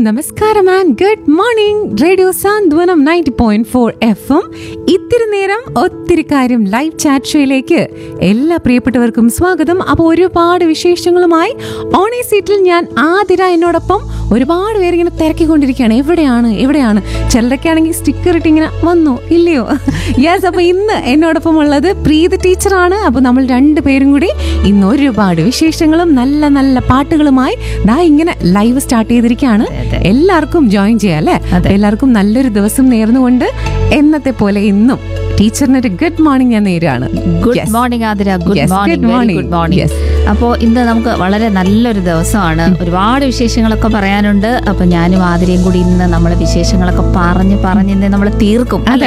നമസ്കാരം and good morning radio Santhwanam ninety point four F M ഇത്തിരി നേരം ഒത്തിരി കാര്യം ലൈവ് ചാറ്റ് ഷോയിലേക്ക് എല്ലാ പ്രിയപ്പെട്ടവർക്കും സ്വാഗതം അപ്പോൾ ഒരുപാട് വിശേഷങ്ങളുമായി ഓണേ സീറ്റിൽ ഞാൻ ആതിര എന്നോടൊപ്പം ഒരുപാട് പേര് ഇങ്ങനെ തിരക്കിക്കൊണ്ടിരിക്കുകയാണ് എവിടെയാണ് എവിടെയാണ് ചിലരൊക്കെ ആണെങ്കിൽ സ്റ്റിക്കർ ഇട്ട് ഇങ്ങനെ വന്നോ ഇല്ലയോ യെസ് അപ്പോൾ ഇന്ന് എന്നോടൊപ്പം ഉള്ളത് പ്രീതി ടീച്ചറാണ് അപ്പോൾ നമ്മൾ രണ്ടുപേരും കൂടി ഇന്ന് ഒരുപാട് വിശേഷങ്ങളും നല്ല നല്ല പാട്ടുകളുമായി ദാ ഇങ്ങനെ ലൈവ് സ്റ്റാർട്ട് ചെയ്തിരിക്കുകയാണ് എല്ലാവർക്കും ജോയിൻ ചെയ്യാം അല്ലേ എല്ലാവർക്കും നല്ലൊരു ദിവസം നേർന്നുകൊണ്ട് എന്നത്തെ പോലെ ഇന്നും ടീച്ചറിന് ഒരു ഗുഡ് മോർണിംഗ് ഞാൻ നേരാണ് good morning Athira good Yes, good morning very morning. Good morning Yes. അപ്പോൾ ഇന്ന് നമുക്ക് വളരെ നല്ലൊരു ദിവസമാണ് ഒരുപാട് വിശേഷങ്ങളൊക്കെ പറയാനുണ്ട് അപ്പൊ ഞാനും ആതിരയും കൂടി ഇന്ന് നമ്മളെ വിശേഷങ്ങളൊക്കെ പറഞ്ഞ് പറഞ്ഞ് ഇന്ന് നമ്മൾ തീർക്കും അല്ലേ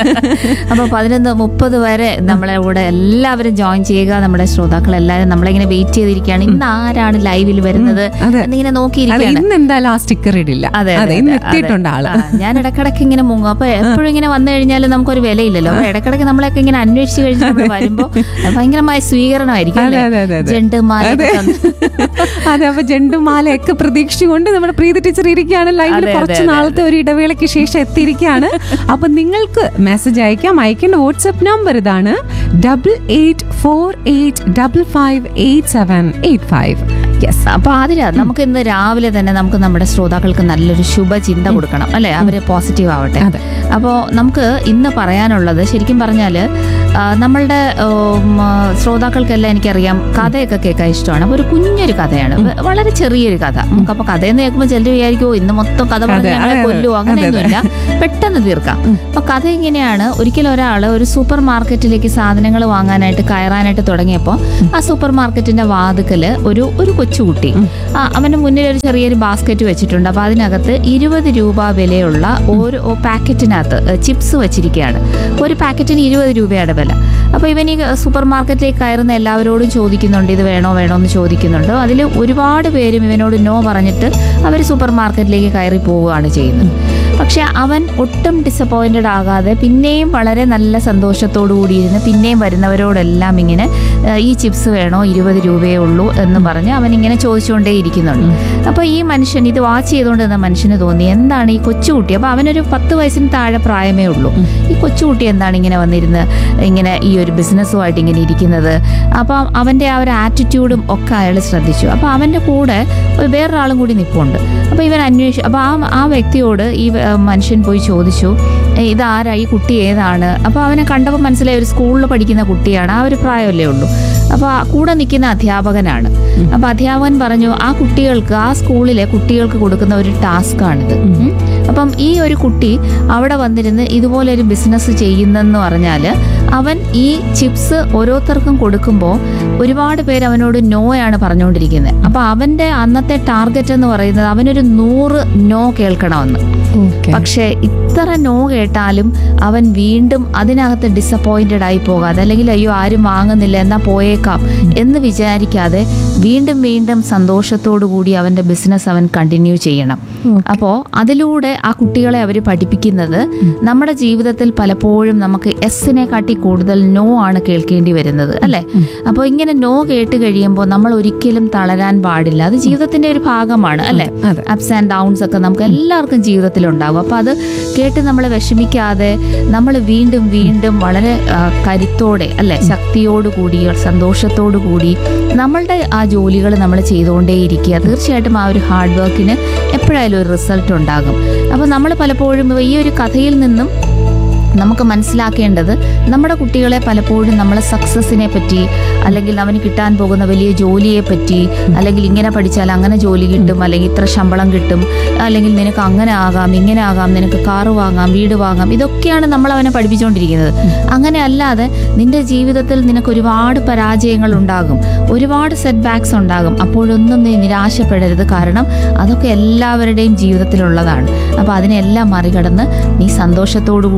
അപ്പൊ പതിനൊന്ന് മുപ്പത് വരെ നമ്മളെ കൂടെ എല്ലാവരും ജോയിൻ ചെയ്യുക നമ്മുടെ ശ്രോതാക്കൾ എല്ലാവരും നമ്മളിങ്ങനെ വെയിറ്റ് ചെയ്തിരിക്കുകയാണ് ഇന്ന് ആരാണ് ലൈവിൽ വരുന്നത് അതെ. എന്നിങ്ങനെ അതെ നോക്കിയിരിക്കുകയാണ് ഇന്ന് എന്തായാലും ആ സ്റ്റിക്കർ ഇടില്ല അതെ അതെ ഇന്ന് എത്തിയിട്ടുണ്ട് ആള് ആ, ഞാൻ ഇടക്കിടക്ക് ഇങ്ങനെ മുങ്ങും അപ്പൊ എപ്പോഴും ഇങ്ങനെ വന്നു കഴിഞ്ഞാൽ നമുക്കൊരു വിലയില്ലല്ലോ അപ്പൊ ഇടക്കിടക്ക് നമ്മളൊക്കെ ഇങ്ങനെ അന്വേഷിച്ച് കഴിഞ്ഞ് നമ്മൾ വരുമ്പോ ഭയങ്കരമായ സ്വീകരണമായിരിക്കും അതെ, അല്ലേ? അതെ, അതെ, അതെ. ജണ്ടുമാലയൊക്കെ അതെ. തന്ന്. അതെ അപ്പൊ ജണ്ടുമാലയൊക്കെ പ്രതീക്ഷിച്ചുകൊണ്ട് നമ്മുടെ പ്രീതി ടീച്ചർ ഇരിക്കുകയാണ് ലൈവിൽ അതെ, കുറച്ച് അതെ, നാളത്തെ ഒരു ഇടവേളയ്ക്ക് ശേഷം എത്തിയിരിക്കുകയാണ് അപ്പൊ നിങ്ങൾക്ക് മെസ്സേജ് അയക്കാം അയക്കേണ്ട വാട്സ്ആപ്പ് നമ്പർ ഇതാണ് double eight four eight double five eight seven eight five yes അപ്പൊ ആതിര നമുക്ക് ഇന്ന് രാവിലെ തന്നെ നമുക്ക് നമ്മുടെ ശ്രോതാക്കൾക്ക് നല്ലൊരു ശുഭചിന്ത കൊടുക്കണം അല്ലെ അവര് പോസിറ്റീവ് ആവട്ടെ അതെ. അപ്പോൾ നമുക്ക് ഇന്ന് പറയാനുള്ളത് ശരിക്കും പറഞ്ഞാല് ആ, നമ്മളുടെ ഉം, ആ, ശ്രോതാക്കൾക്കെല്ലാം എനിക്കറിയാം കഥയൊക്കെ കേൾക്കാൻ ഇഷ്ടമാണ് അപ്പൊ ഒരു കുഞ്ഞൊരു കഥയാണ് വ- വളരെ ചെറിയൊരു കഥ നമുക്കപ്പോ കഥയെന്ന് കേൾക്കുമ്പോൾ ചിലർ വിചാരിക്കുമോ ഇന്ന് മൊത്തം കഥ പറഞ്ഞ് അതെ, ഞങ്ങളെ അതെ, കൊല്ലുവോ അതെ, അങ്ങനെയൊന്നുമില്ല പെട്ടെന്ന് തീർക്കാം അപ്പൊ കഥ ഇങ്ങനെയാണ് ഒരിക്കലും ഒരാൾ ഒരു സൂപ്പർ മാർക്കറ്റിലേക്ക് സാധനങ്ങൾ വാങ്ങാനായിട്ട് കയറാനായിട്ട് തുടങ്ങിയപ്പോൾ ആ സൂപ്പർ മാർക്കറ്റിന്റെ വാതുക്കല് ഒരു ഒരു കൊച്ചുകുട്ടി ആ, അവന്റെ മുന്നിൽ ഒരു ചെറിയൊരു ബാസ്ക്കറ്റ് വെച്ചിട്ടുണ്ട് അപ്പൊ അതിനകത്ത് ഇരുപത് രൂപ വിലയുള്ള ഓരോ പാക്കറ്റിനകത്ത് ചിപ്സ് വെച്ചിരിക്കുകയാണ് ഒരു പാക്കറ്റിന് ഇരുപത് രൂപയുടെ വില അപ്പൊ ഇവൻ ഈ സൂപ്പർ മാർക്കറ്റിലേക്ക് കയറുന്ന എല്ലാവരോടും ചോദിക്കുന്നുണ്ട് ഇത് വേണോ വേണോ എന്ന് ചോദിക്കുന്നുണ്ട് അതിൽ ഒരുപാട് പേരും ഇവനോട് നോ പറഞ്ഞിട്ട് അവർ സൂപ്പർ മാർക്കറ്റിലേക്ക് കയറി പോവുകയാണ് ചെയ്യുന്നത് പക്ഷെ അവൻ ഒട്ടും ഡിസപ്പോയിന്റഡ് ആകാതെ പിന്നെയും വളരെ നല്ല സന്തോഷത്തോടു കൂടി ഇരുന്ന് പിന്നെയും വരുന്നവരോടെല്ലാം ഇങ്ങനെ "ഏഹ്, ഈ ചിപ്സ് വേണോ ഇരുപത് രൂപയേ ഉള്ളൂ എന്ന് പറഞ്ഞ് അവൻ ഇങ്ങനെ ചോദിച്ചുകൊണ്ടേ ഇരിക്കുന്നുണ്ട് അപ്പോൾ ഈ മനുഷ്യൻ ഇത് വാച്ച് ചെയ്തുകൊണ്ട് നിന്ന മനുഷ്യന് തോന്നി എന്താണ് ഈ കൊച്ചുകുട്ടി അപ്പോൾ അവനൊരു പത്ത് വയസ്സിന് താഴെ പ്രായമേ ഉള്ളൂ ഈ കൊച്ചുകുട്ടി എന്താണ് ഇങ്ങനെ വന്നിരുന്ന് ഇങ്ങനെ ഈ ഒരു ബിസിനസ്സുമായിട്ട് ഇങ്ങനെ ഇരിക്കുന്നത് അപ്പം അവൻ്റെ ആ ഒരു ആറ്റിറ്റ്യൂഡും ഒക്കെ അയാൾ ശ്രദ്ധിച്ചു അപ്പോൾ അവൻ്റെ കൂടെ ഒരു വേറൊരാളും കൂടി നിൽപ്പുണ്ട് അപ്പോൾ ഇവൻ അന്വേഷിച്ചു അപ്പോൾ ആ ആ വ്യക്തിയോട് ഈ ആ, മനുഷ്യൻ പോയി ചോദിച്ചു "ഏ, ഇതാരാ ഈ കുട്ടി ഏതാണ് അപ്പോൾ അവനെ കണ്ടപ്പോൾ മനസ്സിലായി ഒരു സ്കൂളിൽ പഠിക്കുന്ന കുട്ടിയാണ് ആ ഒരു പ്രായമല്ലേ ഉള്ളൂ അപ്പോൾ ആ കൂടെ നിൽക്കുന്ന അധ്യാപകനാണ് അപ്പോൾ അധ്യാപകൻ പറഞ്ഞു ആ കുട്ടികൾക്ക് ആ സ്കൂളിലെ കുട്ടികൾക്ക് കൊടുക്കുന്ന ഒരു ടാസ്ക്കാണിത് ഉം. അപ്പം ഈ ഒരു കുട്ടി അവിടെ വന്നിരുന്ന് ഇതുപോലെ ഒരു ബിസിനസ് ചെയ്യുന്നെന്ന് പറഞ്ഞാൽ അവൻ ഈ ചിപ്സ് ഓരോരുത്തർക്കും കൊടുക്കുമ്പോൾ ഒരുപാട് പേര് അവനോട് നോയാണ് പറഞ്ഞുകൊണ്ടിരിക്കുന്നത് അപ്പോൾ അവൻ്റെ അന്നത്തെ ടാർഗറ്റ് എന്ന് പറയുന്നത് അവനൊരു നൂറ് നോ കേൾക്കണമെന്ന് ഓക്കെ പക്ഷേ ഇത്ര നോ കേട്ടാലും അവൻ വീണ്ടും അതിനകത്ത് ഡിസപ്പോയിന്റഡ് ആയി പോകാതെ അല്ലെങ്കിൽ അയ്യോ ആരും വാങ്ങുന്നില്ല എന്നാ പോയേക്കാം എന്ന് വിചാരിക്കാതെ വീണ്ടും വീണ്ടും സന്തോഷത്തോടു കൂടി അവന്റെ ബിസിനസ് അവൻ കണ്ടിന്യൂ ചെയ്യണം അപ്പോൾ അതിലൂടെ ആ കുട്ടികളെ അവർ പഠിപ്പിക്കുന്നത് നമ്മുടെ ജീവിതത്തിൽ പലപ്പോഴും നമുക്ക് എസിനെ കാട്ടി കൂടുതൽ നോ ആണ് കേൾക്കേണ്ടി വരുന്നത് അല്ലേ അപ്പോൾ ഇങ്ങനെ നോ കേട്ട് കഴിയുമ്പോൾ നമ്മൾ ഒരിക്കലും തളരാൻ പാടില്ല അത് ജീവിതത്തിന്റെ ഒരു ഭാഗമാണ് അല്ലേ അതെ അപ്സ് ആൻഡ് ഡൗൺസ് ഒക്കെ നമുക്ക് എല്ലാവർക്കും ജീവിതത്തിൽ ഉണ്ടാകും അപ്പോൾ അത് കേട്ട് നമ്മൾ വിഷമിക്കാതെ നമ്മൾ വീണ്ടും വീണ്ടും വളരെ ആ, കരുത്തോടെ അല്ലെ ശക്തിയോട് കൂടി സന്തോഷത്തോടു കൂടി നമ്മളുടെ ആ ജോലികൾ നമ്മൾ ചെയ്തുകൊണ്ടേയിരിക്കുക തീർച്ചയായിട്ടും ആ ഒരു ഹാർഡ് വർക്കിന് എപ്പോഴായാലും ഒരു റിസൾട്ട് ഉണ്ടാകും അപ്പോൾ നമ്മൾ പലപ്പോഴും ഈ ഒരു കഥയിൽ നിന്നും നമുക്ക് മനസ്സിലാക്കേണ്ടത് നമ്മുടെ കുട്ടികളെ പലപ്പോഴും നമ്മൾ സക്സസിനെ പറ്റി അല്ലെങ്കിൽ അവന് കിട്ടാൻ പോകുന്ന വലിയ ജോലിയെ പറ്റി അല്ലെങ്കിൽ ഇങ്ങനെ പഠിച്ചാൽ അങ്ങനെ ജോലി കിട്ടും അല്ലെങ്കിൽ ഇത്ര ശമ്പളം കിട്ടും അല്ലെങ്കിൽ നിനക്ക് അങ്ങനെ ആകാം ഇങ്ങനെ ആകാം നിനക്ക് കാറ് വാങ്ങാം വീട് വാങ്ങാം ഇതൊക്കെയാണ് നമ്മൾ അവനെ പഠിപ്പിച്ചുകൊണ്ടിരിക്കുന്നത് അങ്ങനെ അല്ലാതെ നിന്റെ ജീവിതത്തിൽ നിനക്ക് ഒരുപാട് പരാജയങ്ങൾ ഉണ്ടാകും ഒരുപാട് സെറ്റ് ബാക്സ് ഉണ്ടാകും അപ്പോഴൊന്നും നീ നിരാശപ്പെടരുത് കാരണം അതൊക്കെ എല്ലാവരുടെയും ജീവിതത്തിലുള്ളതാണ് അപ്പോൾ അതിനെല്ലാം മറികടന്ന് നീ സന്തോഷത്തോടു കൂടി നീ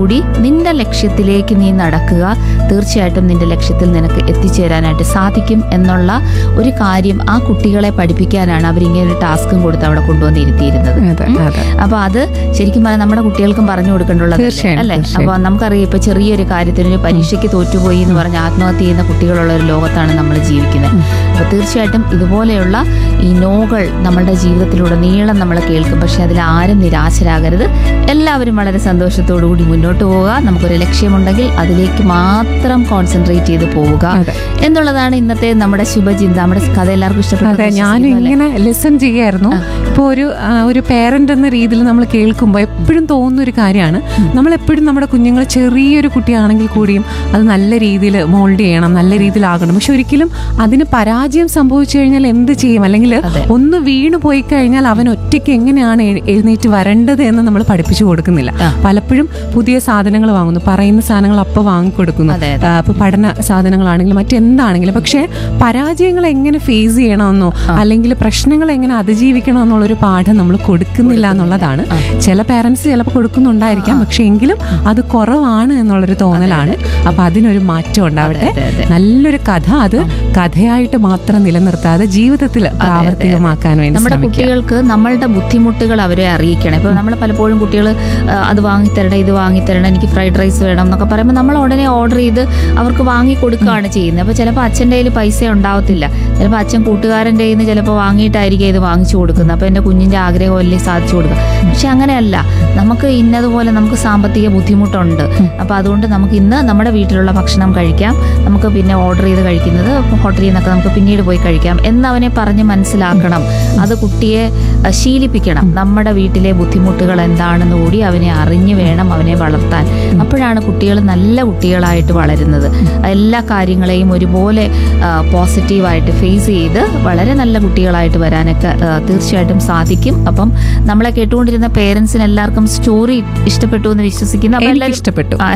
നിന്റെ ലക്ഷ്യത്തിലേക്ക് നീ നടക്കുക തീർച്ചയായിട്ടും നിന്റെ ലക്ഷ്യത്തിൽ നിനക്ക് എത്തിച്ചേരാനായിട്ട് സാധിക്കും എന്നുള്ള ഒരു കാര്യം ആ കുട്ടികളെ പഠിപ്പിക്കാനാണ് അവരിങ്ങനെ ഒരു ടാസ്കും കൊടുത്ത് അവിടെ കൊണ്ടുവന്നിരുത്തിയിരുന്നത് അതെ അതെ അപ്പൊ അത് ശരിക്കും പറഞ്ഞാൽ നമ്മുടെ കുട്ടികൾക്കും പറഞ്ഞു കൊടുക്കേണ്ടുള്ളത് തീർച്ചയായും, അല്ലേ തീർച്ചയായും. അപ്പൊ നമുക്കറിയാം ഇപ്പൊ ചെറിയൊരു കാര്യത്തിന് ഒരു പരീക്ഷയ്ക്ക് തോറ്റുപോയി എന്ന് പറഞ്ഞ് ആത്മഹത്യ ചെയ്യുന്ന കുട്ടികളുള്ള ഒരു ലോകത്താണ് നമ്മൾ ജീവിക്കുന്നത് അപ്പൊ തീർച്ചയായിട്ടും ഇതുപോലെയുള്ള ഈ നോകൾ നമ്മളുടെ ജീവിതത്തിലൂടെ നീളം നമ്മൾ കേൾക്കും പക്ഷെ അതിൽ ആരും നിരാശരാകരുത് എല്ലാവരും വളരെ സന്തോഷത്തോടു കൂടി മുന്നോട്ട് പോവുക നമുക്കൊരു ലക്ഷ്യമുണ്ടെങ്കിൽ അതിലേക്ക് മാത്രം കോൺസെൻട്രേറ്റ് ചെയ്ത് പോവുക അതെ. എന്നുള്ളതാണ് ഇന്നത്തെ നമ്മുടെ ശുഭചിന്ത നമ്മുടെ കഥ എല്ലാവർക്കും ഇഷ്ടപ്പെട്ടു അതെ ഞാൻ ഇങ്ങനെ ലിസൺ ചെയ്യായിരുന്നു ഇപ്പോൾ ഒരു ആ, ഒരു പേരന്റ് എന്ന രീതിയിൽ നമ്മൾ കേൾക്കുമ്പോൾ എപ്പോഴും തോന്നുന്ന ഒരു കാര്യമാണ് നമ്മൾ എപ്പോഴും നമ്മുടെ കുഞ്ഞുങ്ങൾ ചെറിയൊരു കുട്ടിയാണെങ്കിൽ കൂടിയും അത് നല്ല രീതിയിൽ മോൾഡ് ചെയ്യണം നല്ല രീതിയിലാകണം പക്ഷെ ഒരിക്കലും അതിന് പരാജയം സംഭവിച്ചു കഴിഞ്ഞാൽ എന്ത് ചെയ്യും അല്ലെങ്കിൽ അതെ. ഒന്ന് വീണ് പോയി കഴിഞ്ഞാൽ അവൻ ഒറ്റയ്ക്ക് എങ്ങനെയാണ് എഴ്- എഴുന്നേറ്റ് വരേണ്ടത് എന്ന് നമ്മൾ പഠിപ്പിച്ചു കൊടുക്കുന്നില്ല ആ. പലപ്പോഴും പുതിയ സാധനങ്ങൾ വാങ്ങുന്നു പറയുന്ന സാധനങ്ങൾ അപ്പോൾ വാങ്ങിക്കൊടുക്കുന്നു അതെ, അതെ. ഇപ്പൊ പഠന സാധനങ്ങളാണെങ്കിലും മറ്റെന്താണെങ്കിലും പക്ഷേ പരാജയങ്ങൾ എങ്ങനെ ഫേസ് ചെയ്യണമെന്നോ അല്ലെങ്കിൽ പ്രശ്നങ്ങൾ എങ്ങനെ അതിജീവിക്കണം എന്നുള്ളൊരു പാഠം നമ്മൾ കൊടുക്കുന്നില്ല എന്നുള്ളതാണ് ചില പേരൻസ് ചിലപ്പോൾ കൊടുക്കുന്നുണ്ടായിരിക്കാം പക്ഷെ എങ്കിലും അത് കുറവാണ് എന്നുള്ളൊരു തോന്നലാണ് അപ്പൊ അതിനൊരു മാറ്റം ഉണ്ടാവട്ടെ അതെ, അതെ. നല്ലൊരു കഥ അത് കഥയായിട്ട് മാത്രം നിലനിർത്താതെ ജീവിതത്തിൽ പ്രാവർത്തികമാക്കാൻ വേണ്ടി നമ്മുടെ ശ്രമിക്കുക കുട്ടികൾക്ക് നമ്മളുടെ ബുദ്ധിമുട്ടുകൾ അവരെ അറിയിക്കണം ഇപ്പൊ നമ്മൾ പലപ്പോഴും കുട്ടികൾ അത് വാങ്ങിത്തരണം ഇത് വാങ്ങിത്തരണം എനിക്ക് ഫ്രൈഡ് റൈസ് വേണം എന്നൊക്കെ പറയുമ്പോൾ നമ്മൾ ഉടനെ ഓർഡർ ചെയ്ത് അവർക്ക് വാങ്ങി കൊടുക്കുകയാണ് ചെയ്യുന്നത് അപ്പോൾ ചിലപ്പോൾ അച്ഛൻ്റെ കയ്യിൽ പൈസ ഉണ്ടാവത്തില്ല ചിലപ്പോൾ അച്ഛൻ കൂട്ടുകാരൻ്റെ കയ്യിൽ നിന്ന് ചിലപ്പോൾ വാങ്ങിയിട്ടായിരിക്കും ഇത് വാങ്ങിച്ചു കൊടുക്കുന്നത് അപ്പോൾ എൻ്റെ കുഞ്ഞിൻ്റെ ആഗ്രഹമല്ലേ സാധിച്ചു കൊടുക്കുക പക്ഷെ അങ്ങനെയല്ല നമുക്ക് ഇന്നതുപോലെ നമുക്ക് സാമ്പത്തിക ബുദ്ധിമുട്ടുണ്ട് അപ്പോൾ അതുകൊണ്ട് നമുക്ക് ഇന്ന് നമ്മുടെ വീട്ടിലുള്ള ഭക്ഷണം കഴിക്കാം നമുക്ക് പിന്നെ ഓർഡർ ചെയ്ത് കഴിക്കുന്നത് ഹോട്ടലിൽ നിന്നൊക്കെ നമുക്ക് പിന്നീട് പോയി കഴിക്കാം എന്നവനെ പറഞ്ഞ് മനസ്സിലാക്കണം അത് കുട്ടിയെ അഹ്, ശീലിപ്പിക്കണം നമ്മുടെ വീട്ടിലെ ബുദ്ധിമുട്ടുകൾ എന്താണെന്ന് കൂടി അവനെ അറിഞ്ഞു വേണം അവനെ വളർത്താൻ അപ്പോഴാണ് കുട്ടികൾ നല്ല കുട്ടികളായിട്ട് വളരുന്നത് എല്ലാ കാര്യങ്ങളെയും ഒരുപോലെ പോസിറ്റീവായിട്ട് ഫേസ് ചെയ്ത് വളരെ നല്ല കുട്ടികളായിട്ട് വരാനൊക്കെ ആ, തീർച്ചയായിട്ടും സാധിക്കും അപ്പം നമ്മളെ കേട്ടുകൊണ്ടിരുന്ന പേരൻസിന് എല്ലാവർക്കും സ്റ്റോറി ഇഷ്ടപ്പെട്ടു എന്ന് വിശ്വസിക്കുന്നു അപ്പൊ എനിക്ക് എല്ലാവരും ഇഷ്ടപ്പെട്ടു ആ.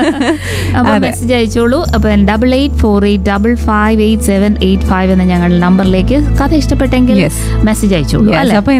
അപ്പൊ മെസ്സേജ് അയച്ചോളൂ അപ്പൊ double eight four eight double five eight seven eight five എന്ന ഞങ്ങളുടെ നമ്പറിലേക്ക് കഥ ഇഷ്ടപ്പെട്ടെങ്കിൽ Yes. മെസ്സേജ് അയച്ചോളൂ Yes, അല്ലെ അപ്പൊ